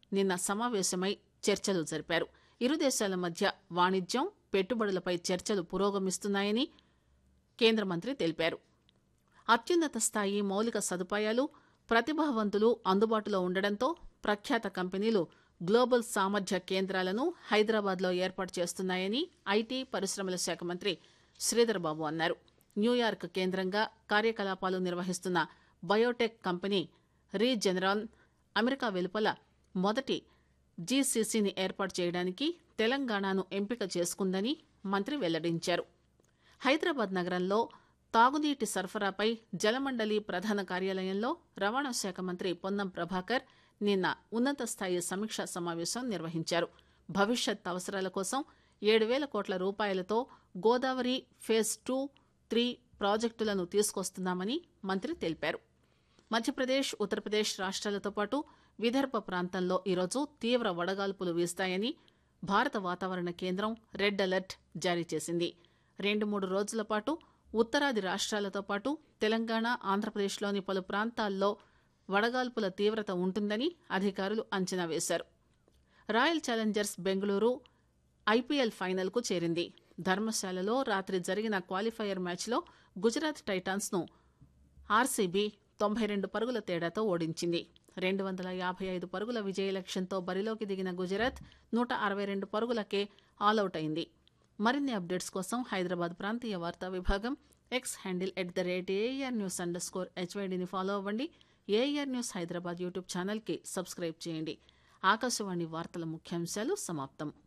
నిన్న సమావేశమై చర్చలు జరిపారు ఇరు దేశాల మధ్య వాణిజ్యం పెట్టుబడులపై చర్చలు పురోగమిస్తున్నాయని కేంద్ర మంత్రి తెలిపారు అత్యున్నత స్థాయి మౌలిక సదుపాయాలు ప్రతిభావంతులు అందుబాటులో ఉండడంతో ప్రఖ్యాత కంపెనీలు గ్లోబల్ సామర్థ్య కేంద్రాలను హైదరాబాద్లో ఏర్పాటు చేస్తున్నాయని ఐటీ పరిశ్రమల శాఖ మంత్రి శ్రీధర్ బాబు అన్నారు న్యూయార్క్ కేంద్రంగా కార్యకలాపాలు నిర్వహిస్తున్న బయోటెక్ కంపెనీ రీజెనరాన్ అమెరికా వెలుపల మొదటి జీసీసీని ఏర్పాటు చేయడానికి తెలంగాణను ఎంపిక చేసుకుందని మంత్రి వెల్లడించారు హైదరాబాద్ నగరంలో తాగునీటి సరఫరాపై జలమండలి ప్రధాన కార్యాలయంలో రవాణా శాఖ మంత్రి పొన్నం ప్రభాకర్ నిన్న ఉన్నత స్థాయి సమీక్షా సమావేశం నిర్వహించారు భవిష్యత్ అవసరాల కోసం ఏడు వేల కోట్ల రూపాయలతో గోదావరి ఫేజ్ టూ త్రీ ప్రాజెక్టులను తీసుకొస్తున్నామని మంత్రి తెలిపారు మధ్యప్రదేశ్ ఉత్తరప్రదేశ్ రాష్ట్రాలతో పాటు విదర్భ ప్రాంతంలో ఈరోజు తీవ్ర వడగాల్పులు వీస్తాయని భారత వాతావరణ కేంద్రం రెడ్ అలర్ట్ జారీ చేసింది రెండు మూడు రోజుల పాటు ఉత్తరాది రాష్ట్రాలతో పాటు తెలంగాణ ఆంధ్రప్రదేశ్లోని పలు ప్రాంతాల్లో వడగాల్పుల తీవ్రత ఉంటుందని అధికారులు అంచనా వేశారు రాయల్ ఛాలెంజర్స్ బెంగళూరు ఐపీఎల్ ఫైనల్కు చేరింది ధర్మశాలలో రాత్రి జరిగిన క్వాలిఫైయర్ మ్యాచ్లో గుజరాత్ టైటాన్స్ను ఆర్సీబీ తొంభై రెండు పరుగుల తేడాతో ఓడించింది రెండు వందల యాభై ఐదు పరుగుల విజయ లక్ష్యంతో బరిలోకి దిగిన గుజరాత్ నూట అరవై రెండు పరుగులకే ఆలౌట్ అయింది మరిన్ని అప్డేట్స్ కోసం హైదరాబాద్ ప్రాంతీయ వార్తా విభాగం X handle at the rate AIR news underscore హెచ్వైడిని ఫాలో అవ్వండి ఏఆర్ న్యూస్ హైదరాబాద్ యూట్యూబ్ ఛానల్కి సబ్స్క్రైబ్ చేయండి ఆకాశవాణి వార్తల ముఖ్యాంశాలు సమాప్తం